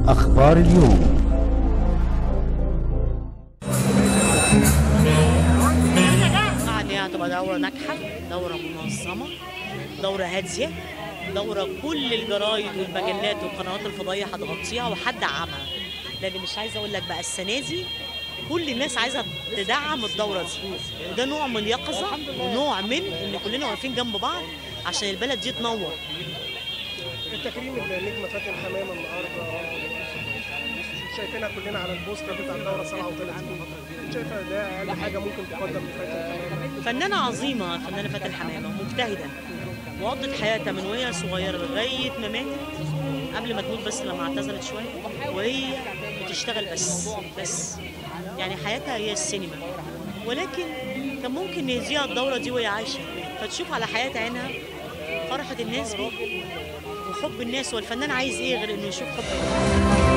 أخبار اليوم يعني هتبقى دورة ناجحة دورة منظمة دورة هادية دورة كل الجرايد والمجلات والقنوات الفضائية هتغطيها وهتدعمها لأن مش عايزة أقول لك بقى السنة دي كل الناس عايزة تدعم الدورة دي وده نوع من اليقظة ونوع من إن كلنا واقفين جنب بعض عشان البلد دي تنور التكريم النجمه فاتن حمامه النهارده شايفينها كلنا على البوستر بتاع الدوره 37 شايفه ده اقل حاجه ممكن تقدم لفاتن حمامه فنانة عظيمة فنانة فاتن حمامة مجتهدة وقضت حياتها من وهي صغيرة لغاية ما ماتت قبل ما تموت بس لما اعتزلت شوية وهي بتشتغل بس بس يعني حياتها هي السينما ولكن كان ممكن نهديها الدورة دي وهي عايشة فتشوف على حياة عينها فرحة الناس بيه وحب الناس والفنان عايز ايه غير انه يشوف حب الناس